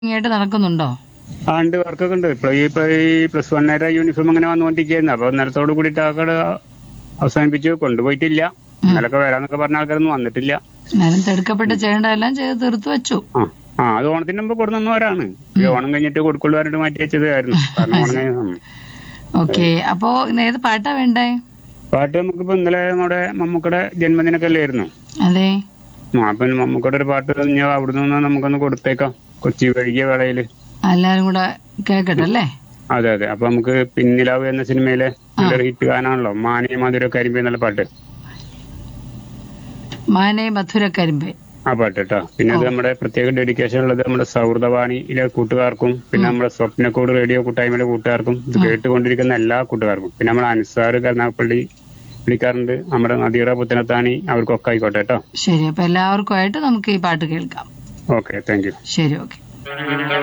ആയിട്ട് നടക്കുന്നുണ്ടോ ആ ഉണ്ട് വർക്കൊക്കെ ഉണ്ട് ഇപ്പൊ ഈ ഇപ്പൊ ഈ പ്ലസ് വണ്ണേരെ യൂണിഫോം അങ്ങനെ വന്നുകൊണ്ടിരിക്കുന്നു അപ്പൊ ഇന്നലത്തോട് കൂടിയിട്ട് ആക്കടെ അവസാനിപ്പിച്ചു കൊണ്ടുപോയിട്ടില്ല ഇന്നലൊക്കെ വരാന്നൊക്കെ പറഞ്ഞ ആൾക്കാരൊന്നും വന്നിട്ടില്ല എന്നാലും തെടുക്കപ്പെട്ട് ചെയ്യേണ്ടതെല്ലാം ചെയ്ത് തീർത്തു വെച്ചു ആ ആ അത് ഓണത്തിന് മുമ്പ് കൊടുന്നവരാണ് ഈ ഓണം കഴിഞ്ഞിട്ട് കൊടുക്കുള്ളൂ പറഞ്ഞിട്ട് മാറ്റി വെച്ചതായിരുന്നു കാരണം ഓണം കഴിഞ്ഞ ഉം. ഓക്കെ അപ്പോ ഇന്ന് ഏത് പാട്ടാ വേണ്ടേ പാട്ട് നമുക്കിപ്പോ ഇന്നലെ നമ്മുടെ മമ്മൂക്കയുടെ ജന്മദിനമൊക്കെ അല്ലായിരുന്നു അതെ ആ അപ്പൊ മമ്മൂക്കയുടെ ഒരു പാട്ട് ഞാൻ അവിടുന്ന് നിന്ന് നമുക്കൊന്ന് കൊടുത്തേക്കാം കൊച്ചി വൈകിയ വേളയില് എല്ലാരും കൂടെ കേക്കട്ടെ അല്ലേ അതെ അതെ അപ്പൊ നമുക്ക് പിന്നിലാവ് എന്ന സിനിമയിലെ നല്ലൊരു ഹിറ്റ് ഗാനാണല്ലോ മാനിയ മധുര കരിമ്പ് എന്നുള്ള പാട്ട് മാനേ മധുര കരിമ്പേ ആ പാട്ട് കേട്ടോ പിന്നെ അത് നമ്മുടെ പ്രത്യേക ഡെഡിക്കേഷൻ ഉള്ളത് നമ്മുടെ സൗഹൃദവാണിയിലെ കൂട്ടുകാർക്കും പിന്നെ നമ്മുടെ സ്വപ്നക്കോട് റേഡിയോ കൂട്ടായ്മയിലെ കൂട്ടുകാർക്കും ഇത് കേട്ടുകൊണ്ടിരിക്കുന്ന എല്ലാ കൂട്ടുകാർക്കും പിന്നെ നമ്മുടെ അൻസാർ കരുനാഗപ്പള്ളി വിളിക്കാറുണ്ട് നമ്മുടെ നദീറ പുത്തനത്താണി അവർക്കൊക്കെ ആയിക്കോട്ടെ കേട്ടോ ശരി അപ്പൊ എല്ലാവർക്കും ആയിട്ട് നമുക്ക് ഈ പാട്ട് കേൾക്കാം ഓക്കെ താങ്ക് യു ശരി ഓക്കെ